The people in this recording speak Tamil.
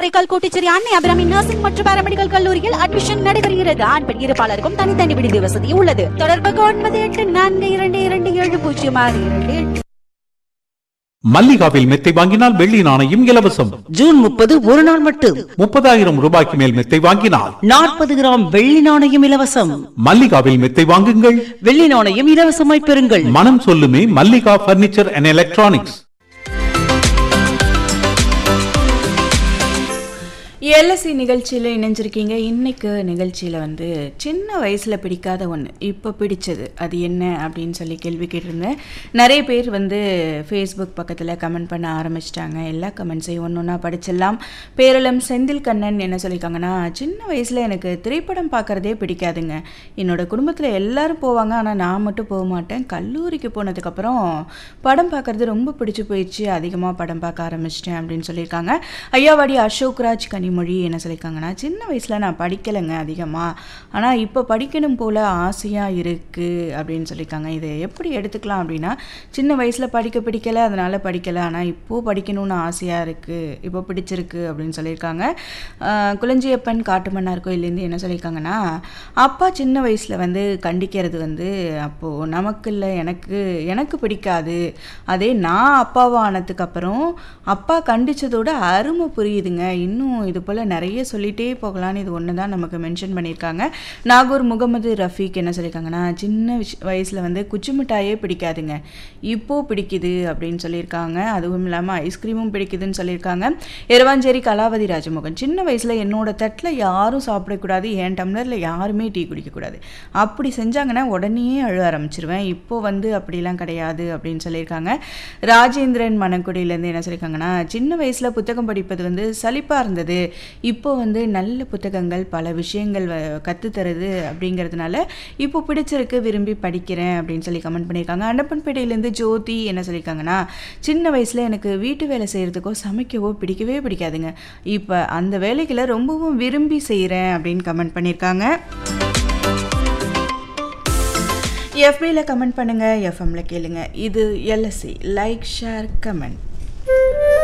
காரைக்கால் கோட்டிச்சேரி அன்னை அபிராமி நர்சிங் மற்றும் பாராமெடிக்கல் கல்லூரியில் அட்மிஷன் நடைபெறுகிறது ஆண் பெண் இருப்பாளருக்கும் தனித்தனி விடுதி வசதி உள்ளது தொடர்புக்கு ஒன்பது எட்டு நான்கு இரண்டு இரண்டு ஏழு பூஜ்ஜியம் ஆறு இரண்டு எட்டு மல்லிகாவில் மெத்தை வாங்கினால் வெள்ளி நாணயம் இலவசம் ஜூன் முப்பது ஒரு நாள் மட்டும் முப்பதாயிரம் ரூபாய்க்கு மேல் மெத்தை வாங்கினால் நாற்பது கிராம் வெள்ளி நாணயம் இலவசம் மல்லிகாவில் மெத்தை வாங்குங்கள் வெள்ளி நாணயம் இலவசமாய் பெறுங்கள் மனம் சொல்லுமே Mallika furniture and electronics L S C நிகழ்ச்சியில் இணைஞ்சிருக்கீங்க இன்னைக்கு நிகழ்ச்சியில் வந்து சின்ன வயசில் பிடிக்காத ஒன்று இப்போ பிடிச்சது அது என்ன அப்படின்னு சொல்லி கேள்வி கேட்டிருந்தேன் நிறைய பேர் வந்து ஃபேஸ்புக் பக்கத்தில் கமெண்ட் பண்ண ஆரம்பிச்சிட்டாங்க எல்லா கமெண்ட்ஸையும் ஒன்று ஒன்றா படிச்சிடலாம் பேரளம் செந்தில் கண்ணன் என்ன சொல்லியிருக்காங்கன்னா சின்ன வயசில் எனக்கு திரைப்படம் பார்க்குறதே பிடிக்காதுங்க என்னோட குடும்பத்தில் எல்லாரும் போவாங்க ஆனால் நான் மட்டும் போக மாட்டேன் கல்லூரிக்கு போனதுக்கப்புறம் படம் பார்க்குறது ரொம்ப பிடிச்சி போயிடுச்சு அதிகமாக படம் பார்க்க ஆரம்பிச்சிட்டேன் அப்படின்னு சொல்லியிருக்காங்க ஐயாவாடி அசோக்ராஜ் கனிமொழி என்ன சொல்லியிருக்காங்கன்னா சின்ன வயசில் நான் படிக்கலைங்க அதிகமாக ஆனால் இப்போ படிக்கணும் போல் ஆசையாக இருக்குது அப்படின்னு சொல்லியிருக்காங்க இதை எப்படி எடுத்துக்கலாம் அப்படின்னா சின்ன வயசில் படிக்க பிடிக்கலை அதனால் படிக்கலை ஆனால் இப்போது படிக்கணும்னு ஆசையாக இருக்குது இப்போ பிடிச்சிருக்கு அப்படின்னு சொல்லியிருக்காங்க ஆஹ் குளஞ்சியப்பன் காட்டுமன்னார் கோயிலேருந்து என்ன சொல்லியிருக்காங்கன்னா அப்பா சின்ன வயசில் வந்து கண்டிக்கிறது வந்து அப்போது நமக்கு இல்லை எனக்கு எனக்கு பிடிக்காது அதே நான் அப்பாவா ஆனதுக்கு அப்புறம் அப்பா கண்டிச்சதோட அருமை புரியுதுங்க இன்னும் இது போல் நிறைய சொல்லிட்டே போகலான்னு இது ஒன்று தான் நமக்கு மென்ஷன் பண்ணியிருக்காங்க நாகூர் முகமது ரஃபீக் என்ன சொல்லியிருக்காங்கன்னா சின்ன விஷ வயசில் வந்து குச்சி மிட்டாயே பிடிக்காதுங்க இப்போ பிடிக்குது அப்படின்னு சொல்லியிருக்காங்க அதுவும் இல்லாமல் ஐஸ்கிரீமும் பிடிக்குதுன்னு சொல்லியிருக்காங்க எரவாஞ்சேரி கலாவதி ராஜமோகன் சின்ன வயசில் என்னோட தட்டில் யாரும் சாப்பிடக்கூடாது என் டம்ளரில் யாருமே டீ குடிக்கக்கூடாது அப்படி செஞ்சாங்கன்னா உடனே அழ ஆரம்பிச்சிருவேன் இப்போ வந்து அப்படிலாம் கிடையாது அப்படின்னு சொல்லியிருக்காங்க ராஜேந்திரன் மணக்குடியிலேருந்து என்ன சொல்லியிருக்காங்கன்னா சின்ன வயசில் புத்தகம் படிப்பது வந்து சலிப்பாக இருந்தது இப்போ வந்து நல்ல புத்தகங்கள் பல விஷயங்கள் வ- கத்துத்தருது அப்படிங்கிறதுனால இப்போ பிடிச்சிருக்கு விரும்பி படிக்கிறேன் அப்படின்னு சொல்லி கமெண்ட் பண்ணியிருக்காங்க அண்டப்பன்பேட்டையிலேருந்து ஜோதி என்ன சொல்லியிருக்காங்கன்னா சின்ன வயசில் எனக்கு வீட்டு வேலை செய்கிறதுக்கோ சமைக்கவோ பிடிக்கவே பிடிக்காதுங்க இப்போ அந்த வேலைகளை ரொம்பவும் விரும்பி செய்கிறேன் அப்படின்னு கமெண்ட் பண்ணியிருக்காங்க எஃபியில் கமெண்ட் பண்ணுங்கள் எஃப்எம்ல கேளுங்க இது எல்எஸ்சி லைக் ஷேர் கமெண்ட்